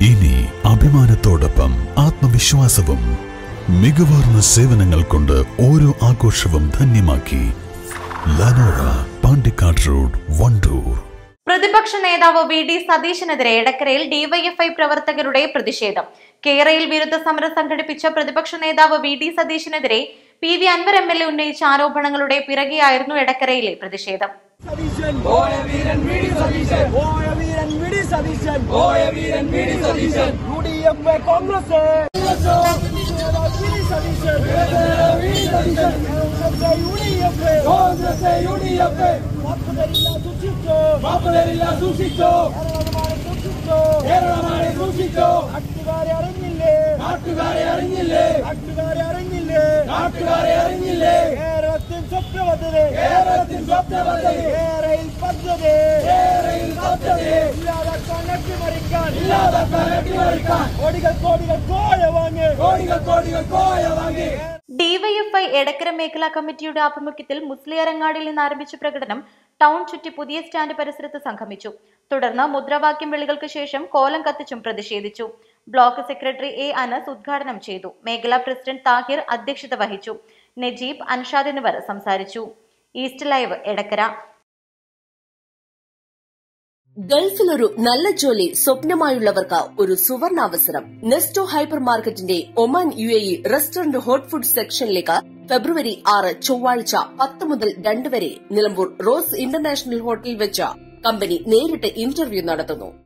ഇനി അഭിമാനത്തോടൊപ്പം ആത്മവിശ്വാസവും മികവാർന്ന സേവനങ്ങൾ കൊണ്ട് ഓരോ ആഘോഷവും ധന്യമാക്കി ലനോറ പാണ്ടിക്കാട് റോഡ് വണ്ടൂർ പ്രതിപക്ഷ നേതാവ് വി ഡി സതീശനെതിരെ എടക്കരയിൽ ഡിവൈഎഫ്ഐ പ്രവർത്തകരുടെ പ്രതിഷേധം കേരയിൽ വിരുദ്ധ സമരം സംഘടിപ്പിച്ച പ്രതിപക്ഷ നേതാവ് വി ഡി സതീശനെതിരെ P V Anvar M L A ഉന്നയിച്ച ആരോപണങ്ങളുടെ പിറകെയായിരുന്നു എടക്കരയിലെ പ്രതിഷേധം സതീശൻ ഓയ വീരൻ വിടി സതീശൻ ഓയ വീരൻ വിടി സതീശൻ ഓയ വീരൻ VT Satheesan U D F Congress VT Satheesan VT Satheesan U D F Congress U D F വാക്കുതരില്ല സൂക്ഷിച്ചോ വാക്കുതരില്ല സൂക്ഷിച്ചോ കേരളമാണ് സൂക്ഷിച്ചോ നാട്ടുകാരെ അറിഞ്ഞില്ലേ നാട്ടുകാരെ അറിഞ്ഞില്ലേ നാട്ടുകാരെ അറിഞ്ഞില്ലേ നാട്ടുകാരെ അറിഞ്ഞില്ലേ കേരളത്തിൻ സ്വപ്നപദ്ധതി കേരളത്തിൻ സ്വപ്നപദ്ധതി കേരയിൽ പദ്ധതി കേരയിൽ പദ്ധതി ഇല്ലാതാക്കാൻ അട്ടിമറിക്കാൻ ഇല്ലാതാക്കാൻ അട്ടിമറിക്കാൻ കോടികൾ കോടികൾ കോഴ വാങ്ങി കോടികൾ കോടികൾ കോഴ വാങ്ങി ഡിവൈഎഫ്ഐ എടക്കര മേഖലാ കമ്മിറ്റിയുടെ ആഭിമുഖ്യത്തിൽ മുസ്ലിയരങ്ങാടിയിൽ നിന്ന് ആരംഭിച്ച പ്രകടനം ടൗൺ ചുറ്റി പുതിയ സ്റ്റാൻഡ് പരിസരത്ത് സംഗമിച്ചു തുടർന്ന് മുദ്രാവാക്യം വിളികൾക്ക് ശേഷം കോലം കത്തിച്ചും പ്രതിഷേധിച്ചു ബ്ലോക്ക് സെക്രട്ടറി എ അനസ് ഉദ്ഘാടനം ചെയ്തു മേഖലാ പ്രസിഡന്റ് താഹിർ അധ്യക്ഷത വഹിച്ചു നജീബ് അൻഷാദ് എന്നിവർ സംസാരിച്ചു ഈസ്റ്റ് ലൈവ് എടക്കര ഗൾഫിലൊരു നല്ല ജോലി സ്വപ്നമായുള്ളവർക്ക് ഒരു സുവർണാവസരം നെസ്റ്റോ ഹൈപ്പർ മാർക്കറ്റിന്റെ Oman U A E restaurant hot food സെക്ഷനിലേക്ക് ഫെബ്രുവരി ആറ് ചൊവ്വാഴ്ച പത്ത് മുതൽ രണ്ട് വരെ നിലമ്പൂർ റോസ് ഇന്റർനാഷണൽ ഹോട്ടലിൽ വെച്ച് കമ്പനി നേരിട്ട് ഇന്റർവ്യൂ നടത്തുന്നു